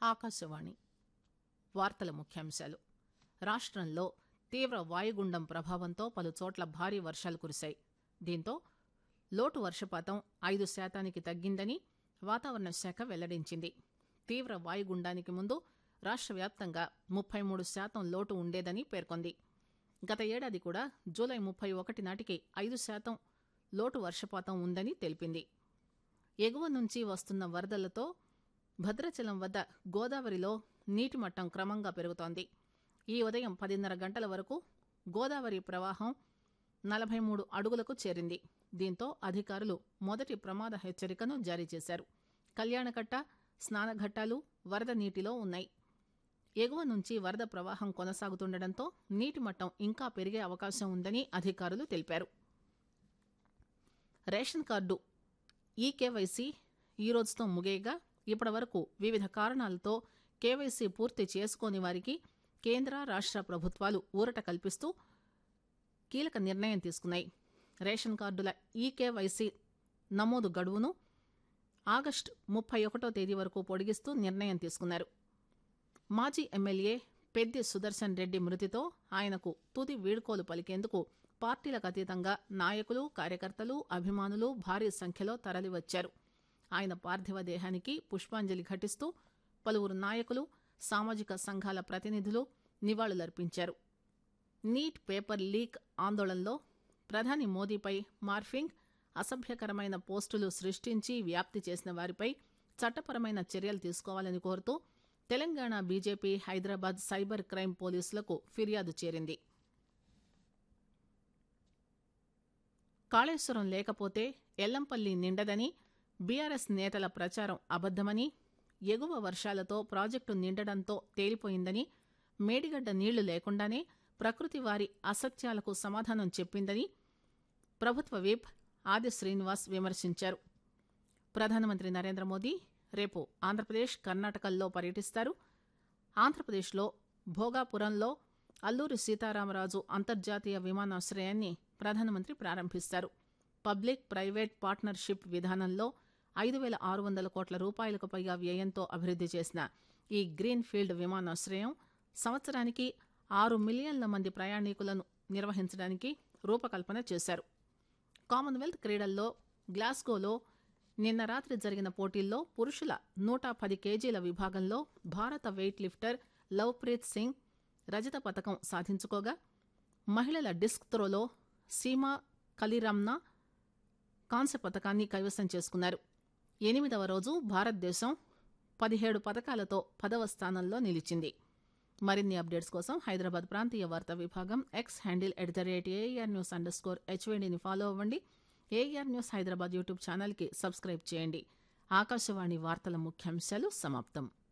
ఆకాశవాణి వార్తల ముఖ్యాంశాలు రాష్టంలో తీవ్ర వాయుగుండం ప్రభావంతో పలు చోట్ల భారీ వర్షాలు కురిశాయి దీంతో లోటు వర్షపాతం ఐదు శాతానికి తగ్గిందని వాతావరణ శాఖ వెల్లడించింది తీవ్ర వాయుగుండానికి ముందు రాష్ట వ్యాప్తంగా ముప్పై మూడు శాతం లోటు ఉండేదని పేర్కొంది గత ఏడాది కూడా జూలై ముప్పై ఒకటి నాటికి ఐదు శాతం లోటు వర్షపాతం ఉందని తెలిపింది ఎగువ నుంచి వస్తున్న వరదలతో భద్రాచలం వద్ద గోదావరిలో నీటి మట్టం క్రమంగా పెరుగుతోంది ఈ ఉదయం పదిన్నర గంటల వరకు గోదావరి ప్రవాహం నలభై మూడు అడుగులకు చేరింది దీంతో అధికారులు మొదటి ప్రమాద హెచ్చరికను జారీ చేశారు కళ్యాణకట్ట స్నానఘట్టాలు వరద నీటిలో ఉన్నాయి ఎగువ నుంచి వరద ప్రవాహం కొనసాగుతుండటంతో నీటి మట్టం ఇంకా పెరిగే అవకాశం ఉందని అధికారులు తెలిపారు రేషన్ కార్డు ఈకేవైసీ ఈ రోజుతో ముగియగా ఇప్పటి వరకు వివిధ కారణాలతో కేవైసీ పూర్తి చేసుకోని వారికి కేంద్ర రాష్ట ప్రభుత్వాలు ఊరట కల్పిస్తూ కీలక నిర్ణయం తీసుకున్నాయి రేషన్ కార్డుల ఈకేవైసీ నమోదు గడువును ఆగస్టు ముప్పై ఒకటో తేదీ వరకు పొడిగిస్తూ నిర్ణయం తీసుకున్నారు మాజీ ఎమ్మెల్యే పెద్ది సుదర్శన్ రెడ్డి మృతితో ఆయనకు తుది వీడ్కోలు పలికేందుకు పార్టీలకు అతీతంగా నాయకులు కార్యకర్తలు అభిమానులు భారీ సంఖ్యలో తరలివచ్చారు ఆయన పార్థివ దేహానికి పుష్పాంజలి ఘటిస్తూ పలువురు నాయకులు సామాజిక సంఘాల ప్రతినిధులు నివాళులర్పించారు నీట్ పేపర్ లీక్ ఆందోళనలో ప్రధాని మోదీపై మార్ఫింగ్ అసభ్యకరమైన పోస్టులు సృష్టించి వ్యాప్తి చేసిన వారిపై చట్టపరమైన చర్యలు తీసుకోవాలని కోరుతూ Telangana BJP Hyderabad cyber crime పోలీసులకు ఫిర్యాదు చేరింది కాళేశ్వరం లేకపోతే ఎల్లంపల్లి నిండదని బీఆర్ఎస్ నేతల ప్రచారం అబద్దమని ఎగువ వర్షాలతో ప్రాజెక్టు నిండడంతో తేలిపోయిందని మేడిగడ్డ నీళ్లు లేకుండానే ప్రకృతి వారి అసత్యాలకు సమాధానం చెప్పిందని ప్రభుత్వ విప్ ఆది శ్రీనివాస్ విమర్శించారు ప్రధానమంత్రి నరేంద్ర మోదీ రేపు ఆంధ్రప్రదేశ్ కర్ణాటకల్లో పర్యటిస్తారు ఆంధ్రప్రదేశ్లో భోగాపురంలో అల్లూరి సీతారామరాజు అంతర్జాతీయ విమానాశ్రయాన్ని ప్రధానమంత్రి ప్రారంభిస్తారు పబ్లిక్ ప్రైవేట్ పార్ట్నర్షిప్ విధానంలో ఐదు వేల ఆరు వందల కోట్ల రూపాయలకు పైగా వ్యయంతో అభివృద్ది చేసిన ఈ గ్రీన్ ఫీల్డ్ విమానాశ్రయం సంవత్సరానికి ఆరు మిలియన్ల మంది ప్రయాణికులను నిర్వహించడానికి రూపకల్పన చేశారు కామన్వెల్త్ క్రీడల్లో గ్లాస్గోలో నిన్న రాత్రి జరిగిన పోటీల్లో పురుషుల నూట పది కేజీల విభాగంలో భారత వెయిట్ లిఫ్టర్ లవ్ప్రీత్ సింగ్ రజత పథకం సాధించుకోగా మహిళల డిస్క్ త్రోలో సీమా కలిరామ్నా కాంస్య పథకాన్ని కైవసం చేసుకున్నారు ఎనిమిదవ రోజు భారతదేశం పదిహేడు పథకాలతో పదవ స్థానంలో నిలిచింది మరిన్ని అప్డేట్స్ కోసం హైదరాబాద్ ప్రాంతీయ వార్తా విభాగం X handle at the rate AR news underscore హెచ్వేడిని ఫాలో అవ్వండి ఏఆర్ న్యూస్ హైదరాబాద్ యూట్యూబ్ ఛానల్కి సబ్స్క్రైబ్ చేయండి ఆకాశవాణి వార్తల ముఖ్యాంశాలు సమాప్తం